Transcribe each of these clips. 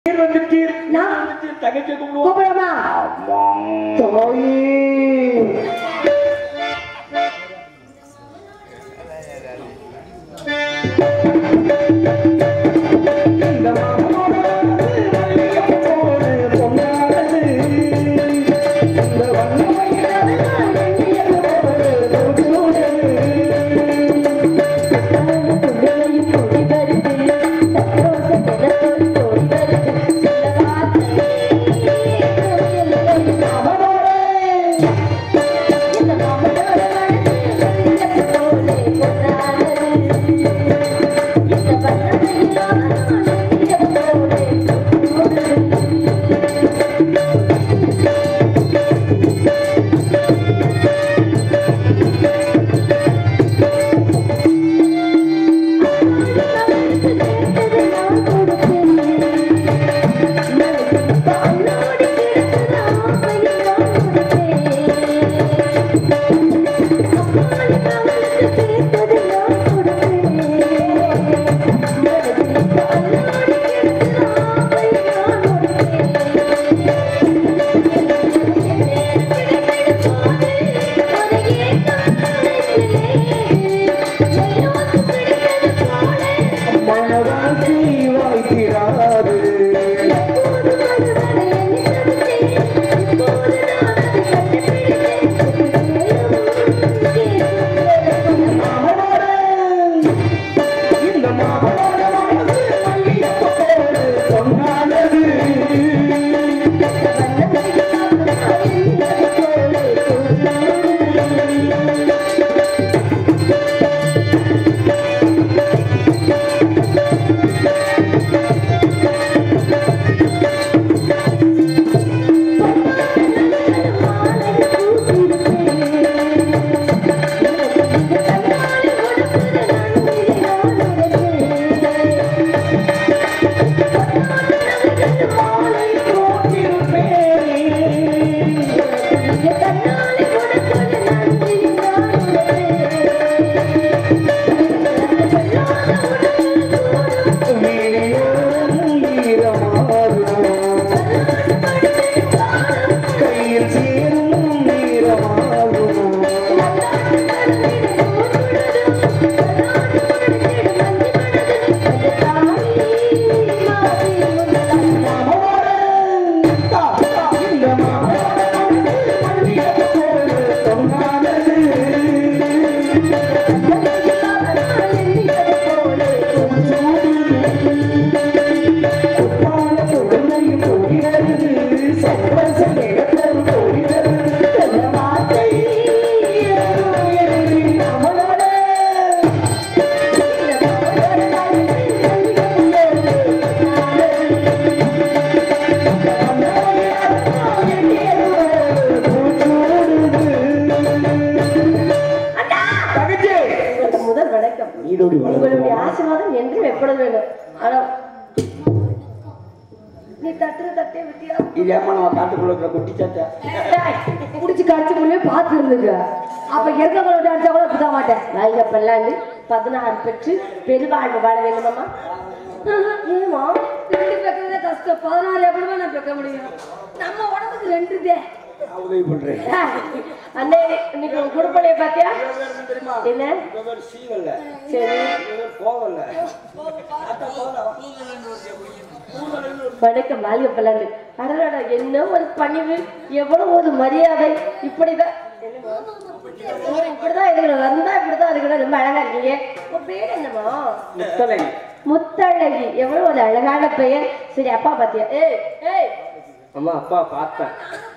நீர் வந்துட்டீர் நான் வந்துட்டீர் தங்கச்சி கும்பிடுவோம் கூப்பிடமா தாயே இந்த மாமனோட மல்லிகைப்பூவோடு பொன்னானது. இந்த வண்ணமயிலான வெண்ணிலவோடு தொடுதோடு. மனவாசி வாய்க்கிறாரு மாமனோட இந்த மாமனோட மனசு மல்லிகைப்பூவோடு பொன்னானது. வீரியம் ஈரமாகும். கையில் சேரும் ஈரமாகும். மாமனோட தா, தா, இந்த மாமனோட மனசு மல்லிகைப்பூவோடு பொன்னானது. உப்பான கொடுமையும் போகிறது, சப்பரச நேரத்தரும் போகிறது. சொல்ல வார்த்தை ஏறும் அவளோட. தங்கச்சி, முதல் வணக்கம் நீடோடி உங்களுடைய வளர்ந்து ஆசீர்வாதம் என்றும் எப்பொழுது வேண்டும் ஆனா நீ தட்டுற தட்டே வித்தியா இது ஏமா நம்ம காட்டுக்குள்ள இருக்கிற குட்டி சாச்சா புடிச்சு கடிச்சு முடிவே பார்த்து இருந்துங்க அப்ப இருக்கவங்களோட அடிச்சா கூட புத மாட்டேன் நல்ல பல்லாண்டு பதினாறு பெற்று பெருவாழ்வு வாழ வேண்டுமாமா ஏமா ரெண்டு பெக்கிறதே கஷ்டம் பதினாறு எப்படிமா நான் பெக்க முடியும் நம்ம உடம்புக்கு ரெண்டு தே நான் உதவி பண்றேன் அண்ணே இன்னைக்கு உன் குடும்பலைய பாத்தியா தெரியுமா என்ன இவர் சீவல்ல சரி இவர் போவல்ல வணக்கம் வாழ்க பல்லாண்டு அடடா என்ன ஒரு பணிவு எவ்வளவு ஒரு மரியாதை இப்படிதான் என்னம்மா? இப்படிதான் இருக்கணும் வந்தா இப்படிதான் இருக்கணும் ரொம்ப அழகா இருக்கீங்க உன் பேர் என்னம்மா முத்தலை முத்தழகி எவ்வளவு ஒரு அழகான பெயர் சரி அப்பா பாத்தியா ஏய் ஏய் அம்மா அப்பா பார்த்தேன்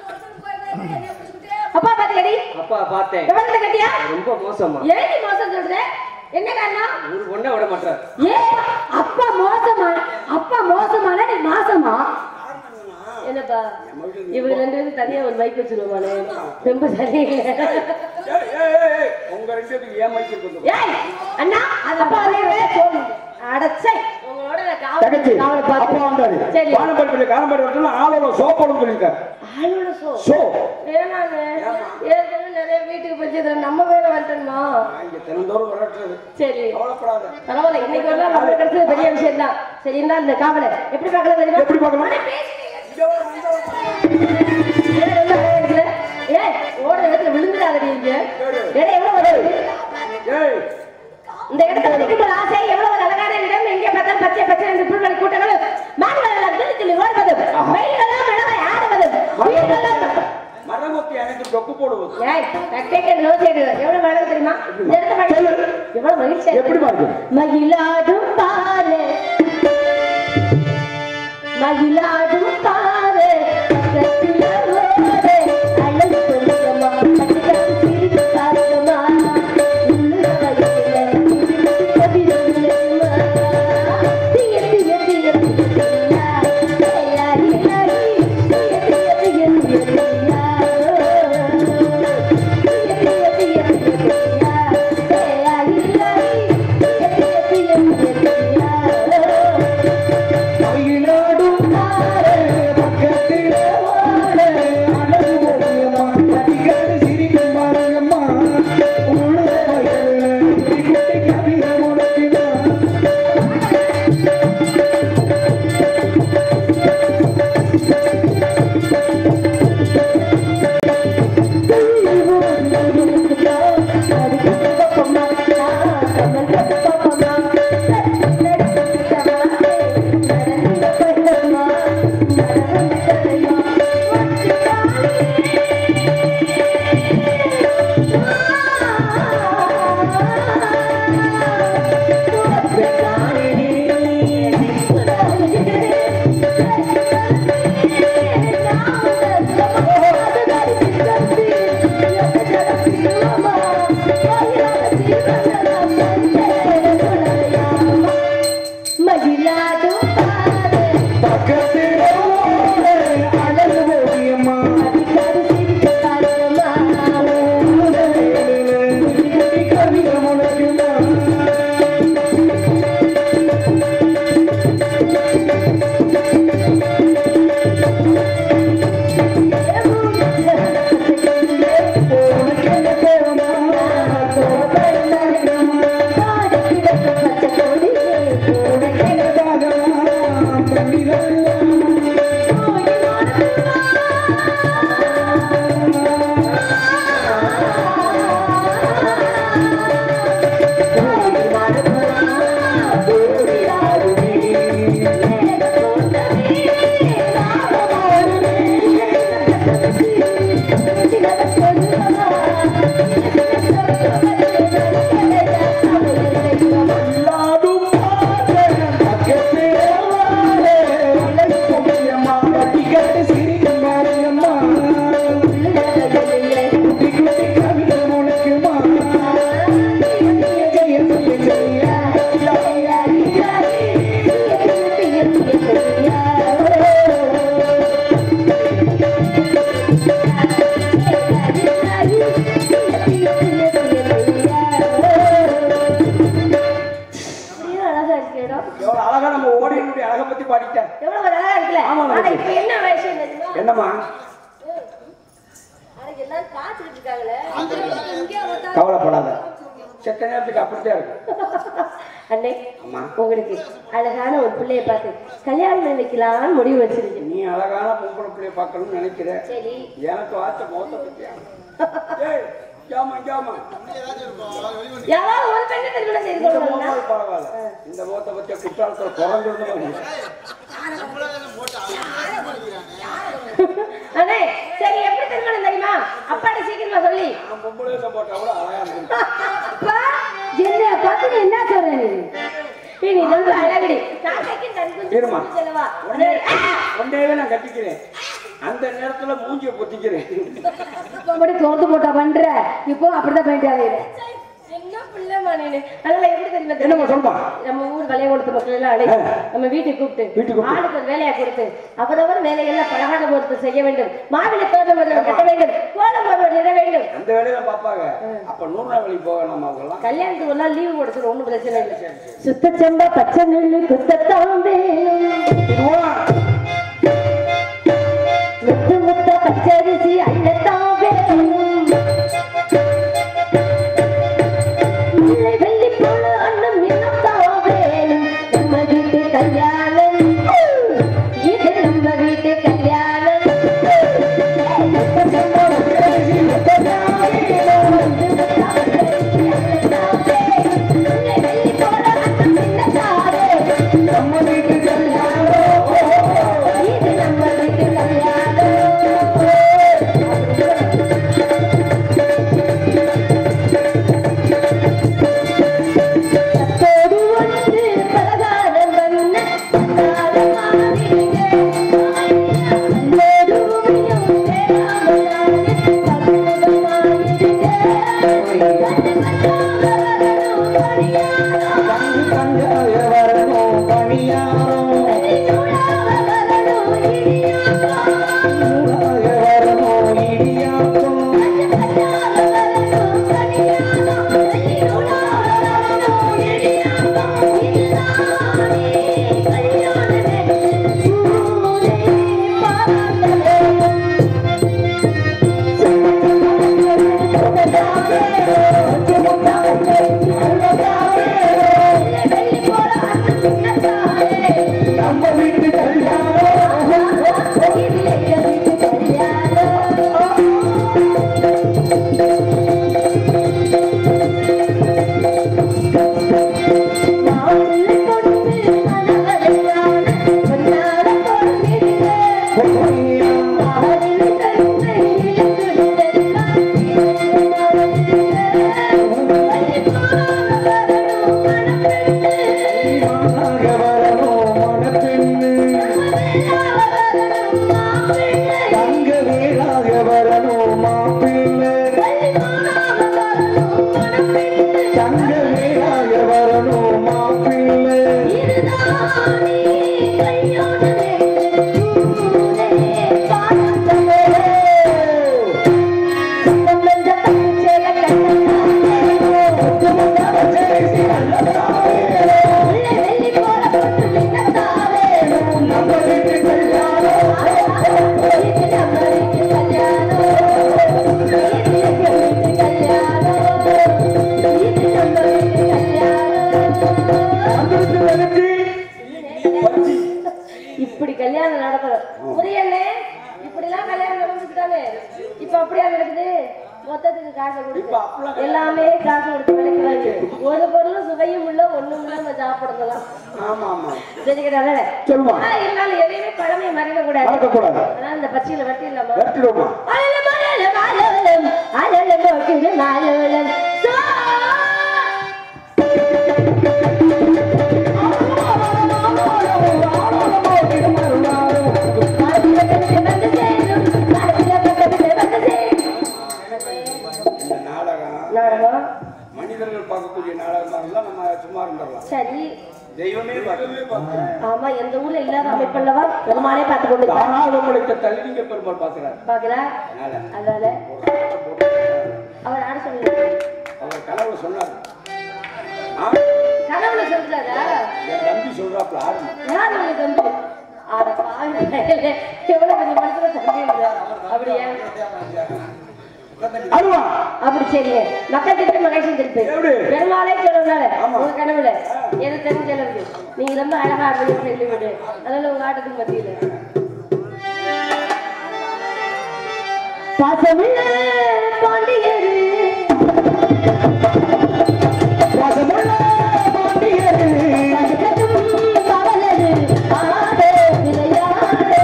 அப்பா பாத்தியாடி அப்பா பார்த்தேன் எவ்வளவு கட்டியா ரொம்ப மோசமா ஏன் நீ மோசம் சொல்ற என்ன காரணம் ஒரு பொண்ணை விட மாட்டார் ஏ அப்பா மோசமா அப்பா மோசமான நீ மாசமா என்னப்பா இவங்க ரெண்டு பேரும் தனியா ஒரு பைக் வச்சிருவானே ரொம்ப சரியில்லை உங்க ரெண்டு பேருக்கு ஏமாற்றி கொண்டு ஏய் அண்ணா அது அப்பா அதே சொல்லு அடச்சை உங்களோட நான் தங்கச்சி அவளை அப்பா பார்த்து வந்தாரு சரி வானம்பாடி பள்ளி காரம்பாடி வரட்டும்னா ஆளோட சோப்போட சொல்லியிருக்காரு ஆளோட சோ சோ ஏனாங்க ஏற்கனவே நிறைய வீட்டுக்கு போச்சு நம்ம வேற வந்துட்டோமா நான் இங்க தினந்தோறும் விரட்டுறது சரி கவலைப்படாத பரவாயில்ல இன்னைக்கு ஒரு நாள் நம்ம கிடைச்சது பெரிய விஷயம் தான் சரி இருந்தா இந்த காவலை எப்படி பார்க்கலாம் தெரியுமா எப்படி பார்க்கலாம் ஏன் ரொம்ப அழகா இருக்குல்ல? ஏய், ஓடுற இடத்துல விழுந்துடாதடி இங்க. இடம் எவ்வளவு வருது? ஏய் இந்த இடத்துல நிற்கும்போது ஆசை, எவ்வளவு ஒரு அழகான இடம். எங்கே பார்த்தாலும் பச்சை பச்சை என்று புல்வெளி கூட்டங்களும், மான்கள் எல்லாம் துள்ளி துள்ளி ஓடுவதும், மயில்களெல்லாம் அழகாய் ஆடுவதும், உயிர்களெல்லாம் மரமுத்தி எனக்கு டொக்கு போடுவது ஏய், நான் கேட்கிறேன், யோசிக்கிறேன். எவ்வளவு அழகு தெரியுமா? இந்த இடத்த பாரு. எவ்வளவு மகிழ்ச்சியா இருக்கு. எப்படி பாருங்க மயிலாடும் பாரு மயிலாடும் பாரு பக்கத்துல ஓடு அழகு கொஞ்சமா கட்டுக்கட்டு சிரிப்பு பார்க்கமா உள்ளுர வயசுல கவிதை விழுமா திய திய திய தியா ஏலாரி லாரி திய திய திய திய தியா திய திய திய திய தியா ஏலாரி லாரி திய திய திய திய தியா மயிலாடும் பாரு, பக்கத்திலே வாழ, அழகு ஓவியமா, கட்டிக்காடு சிரிக்கும் பாருங்கம்மா. உள்ள வயல்ல குட்டி குட்டி கவிதை முழக்கினான். மகிழாடும் பாரு பக்கத்திலே வாழ, அழகு ஓவியமா, அதிகாரி சிரிப்பு பார்க்கமா உள்ள வயல்ல குட்டி குட்டி கவிதை முழக்கினான். எல்லாரும் பாரு, பக்கத்திலே வாழ, அழகு ஓவியமா, கட்டிக்காடு சிரிக்கும் பாருங்கம்மா. குட்டி குட்டி கவிதை முழக்குமா. ஜெய ஜெய ஜெய அழகா இருக்கு இடம் எவ்வளவு அழகா நம்ம ஓடினுடைய அழகை பத்தி பாடிட்டேன் எவ்வளவு ஒரு அழகா இருக்குல்ல ஆமா, ஆனா மச்சி. இப்ப என்ன விஷயம் தெரியுமா என்னம்மா ஆனா எல்லாரும் காத்துக்கிட்டு இருக்காங்களே இங்கே வந்தா- கவலைப்படாத செத்த நேரத்துக்கு அப்படித்தான் இருக்கு அண்ணே அம்மா உங்களுக்கு அழகான ஒரு பிள்ளைய பார்த்து கல்யாணம் நினைக்கலாம்னு முடிவு வச்சிருக்கேன் நீ அழகான பொம்பளை பிள்ளைய பார்க்கணும்னு நினைக்கிற சரி எனக்கு ஆச்ச மோத்த பத்தியா ஏய் ஜாமா ஜாமா யாராவது ஒரு பெண்ணை திருமணம் செய்து இந்த கொள்வாங்களா மோத்தால் பரவாயில்ல இந்த மோத்த பத்திய குற்றாலத்தில் குறைஞ்சிருந்தோம் அண்ணே சரி எப்படி திருமணம் தெரியுமா அப்பாட்ட சீக்கிரமா சொல்லி நான் பொம்பளை போட்டா கூட அழகா இருக்கு அப்பா என்ன பார்த்து நீ என்ன சொல்ற நீ ஏய், நீ ரொம்ப அழகுடி நான் தைக்கிறேன், தனி கொஞ்சம் இருமா கொஞ்சம் செலவா உடனே உடனேவே நான் கட்டிக்கிறேன் அந்த நேரத்துல மூஞ்சிய பொத்திக்கிறேன் இப்ப மட்டும் தோர்த்து போட்டா பண்ற இப்போ அப்படிதான் பண்ணிட்டு அலையிற சின்ன பிள்ளைமா நீனு அதனால எப்படி தெரியுமா என்னம்மா சொல்லுமா நம்ம ஊர் வளைய கொடுத்த மக்கள் எல்லாம் அழைத்து நம்ம வீட்டுக்கு கூப்பிட்டு வீட்டுக்கு கூப்பிட்டு. ஆளுக்கு ஒரு வேலையை கொடுத்து அவரவர் வேலையெல்லாம் பலகார பொறுத்து செய்ய வேண்டும் மாவிலை தோட்டம் ஒருவர் கட்ட வேண்டும் கோலம் ஒருவர் இட வேண்டும் அந்த வேலையில பாப்பாங்க அப்ப நூறு நாள் வழி போகணும் அவங்க எல்லாம் கல்யாணத்துக்கு ஒரு நாள் லீவு கொடுத்துரு ஒண்ணும் பிரச்சனை இல்லை சுத்தச்சம்பா பச்சை நெல்லு குத்தத்தான் வேணும் முத்து முத்த பச்சரிசி அள்ளத்தான் வேணும் முல்லை வெள்ளி போல அண்ணன் மின்னத்தான் வேணும் நம்ம வீட்டு கல்யாணம் இது நம்ம வீட்டு கல்யாணம் சுத்தச்சம்பா பச்சரிசி முத்தத்தான் வேணும். முத்து முத்த பச்சரிசி அள்ளத்தான் வேணும். முல்லை வெள்ளி போல அண்ணன் மின்னத்தான் வேணும். நம்ம வீட்டு கல்யாணம் இது நம்ம வீட்டு கல்யாணம் தத்தோடு ஒன்று பலகாரம் வண்ண பலகாரமாவிடுங்க. அன்போடு உமையும் சேராமலானே பக்குவமாயிடுங்க. பட்டு பட்டாக வரணும் பணியாரம். வெள்ளிச்சூடாக வரணும் இடியாப்பம். பட்டு பட்டாக வரணும் பணியாரம். வெள்ளிச்சூடாக வரணும் இடியாப்பம். இதுதானே கல்யாணமே. ஊரே பாராட்டமே. நம்ம வீட்டு கல்யாணம் வரணும் மனப்பெண்ணு தங்க வீடாக வரணும் மாப்பிள்ளை தங்க வீடாக வரணும் மாப்பிள்ளை நம்ம வீட்டு கல்யாணம் வந்துருச்சு வந்துருச்சு வந்துச்சு. இப்படி கல்யாணம் நடக்கணும் புரியலே இப்படி எல்லாம் கல்யாணம் நடந்துட்டாங்க இப்ப அப்படியா நடக்குது மொத்தத்துக்கு காசு இப்ப கொடுத்து அப்படிலாம் எல்லாமே காசு கொடுத்து விலைக்கு ஒரு பொருளும் சுவையும் இல்ல ஒண்ணும் இல்ல நம்ம சாப்பிடலாம் ஆமா ஆமா தெரிகிறதால சொல்லுமா இருந்தாலும் எதையுமே பழமையை மறக்க கூடாது மறக்கக்கூடாது அதனால இந்த பச்சையில வெட்டி இல்லாம வெட்டிடுவோமா அலலம் அலலம் அலலம் அலலம் போக்கிடும் அலலம் சோ இந்த நாடகம் நாடகம் மனிதர்கள் பார்க்கக்கூடிய நாடகமா இருந்தா நம்ம சும்மா இருந்துடலாம் சரி தெய்வமே பார்க்கணும் ஆமா எந்த ஊர்ல இல்லாத அமைப்பல்லவா பெருமானே பார்த்து கொண்டு தானாக உங்களுக்கு தள்ளிங்க பெருமாள் பார்க்கிறார் பாக்குறா அதனால அதனால ஒரு ஆட்டம் போட்டு அவர் யாரு சொல்லுங்க அவர் கனவுல சொன்னார் ஆ, கனவுல சொல்றாரா என் தம்பி சொல்றாப்ல ஆரம்பம் யார் உங்களுக்கு வந்து ஆட பாவி எவ்வளவு பெரிய மனசுல தம்பி இல்லை அப்படியா அருவா அப்படி சரி மக்கள் திருப்பி மகிழ்ச்சி திருப்பி எப்படி? பெருமாளே சொல்றதுனால ஆமா. உங்க கனவுல எனக்கு தெரிஞ்ச அளவுக்கு நீங்க ரொம்ப அழகா அப்படின்னு சொல்லி விடு அதனால உங்க ஆட்டத்துக்கு மத்தியில பாசமுள்ள பாண்டியரு வாசமுள்ள பாண்டியரு, பக்கத்தும் பவலரு ஆட விளையாட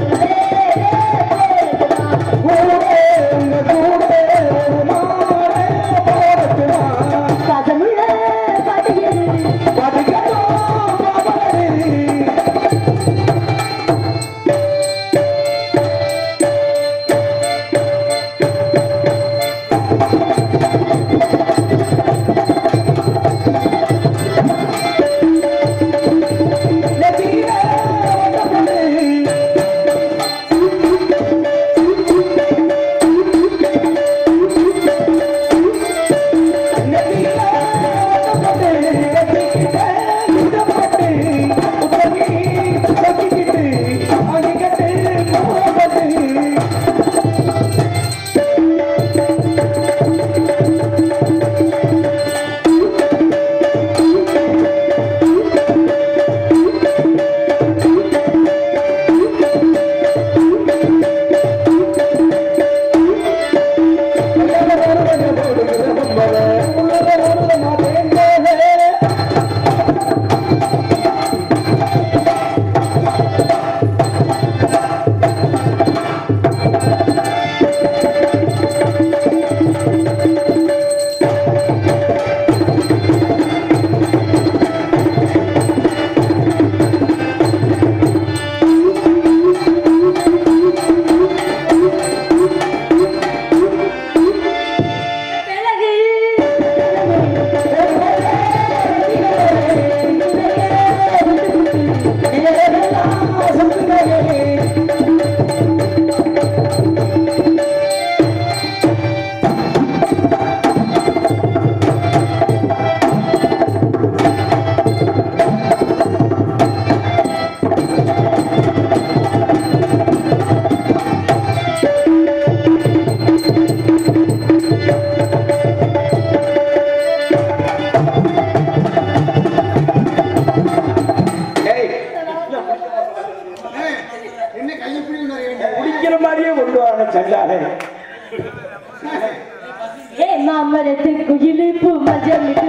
ஊரே உங்க கூட ஒரு மாலை போடட்டுமா? பாசமுள்ள பாண்டியரு படுக்கணும் பாவலரு. குடிக்கிற மாதிரியே கொண்டு வரான சண்டாலே ஏ மாமரத்து குயிலு பூ மஜமிட்டு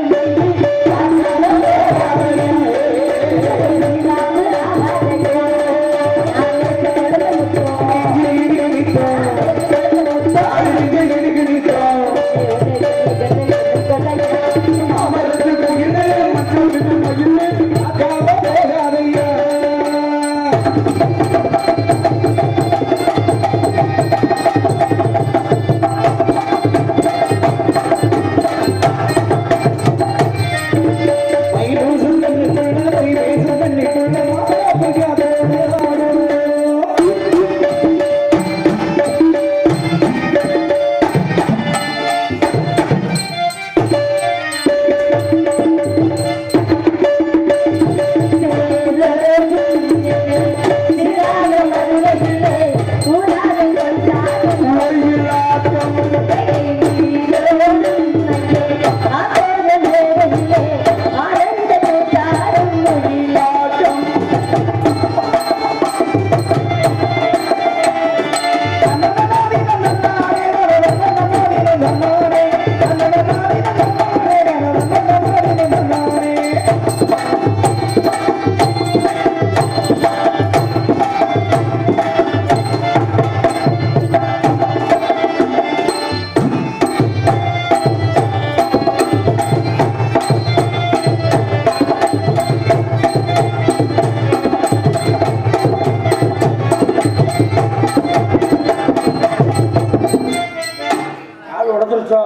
கால் உடஞ்சிருச்சோ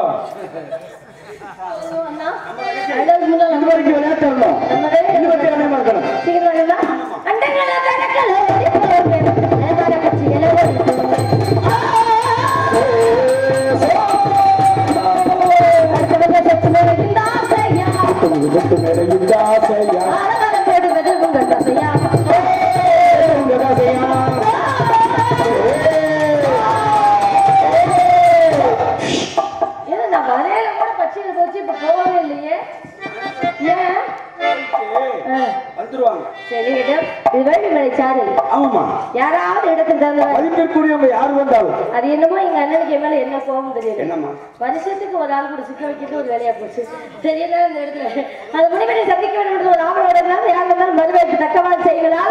இது வரைக்கும் விளையாட்டு வரணும் இது வரைக்கும் விளையாட இருக்கணும் விட்டு மேல இந்த ஆசையா உங்க ஆசையா நான் வரையில கூட பச்சையில போச்சு இப்ப போகவே இல்லையே ஏன் ஆ. வந்துருவாங்க சரி இடம் இது வேண்டுமலை சாரல் ஆமாமா யாராவது இடத்துக்கு தந்தவர் மதிப்பிற்குரியவங்க யார் வந்தாலும் அது என்னமோ எங்க அண்ணனுக்கு என் மேல என்ன கோபம் தெரியல என்னம்மா வருஷத்துக்கு ஒரு ஆள் கூட சிக்க வைக்கிறது ஒரு வேலையா போச்சு சரி என்ன இந்த இடத்துல அது முடிவரை சந்திக்க வேண்டும் ஒரு ஆவலோட இருந்தாலும் யார் வந்தாலும் மறுவேற்கு தக்கவாறு செய்கிறாள்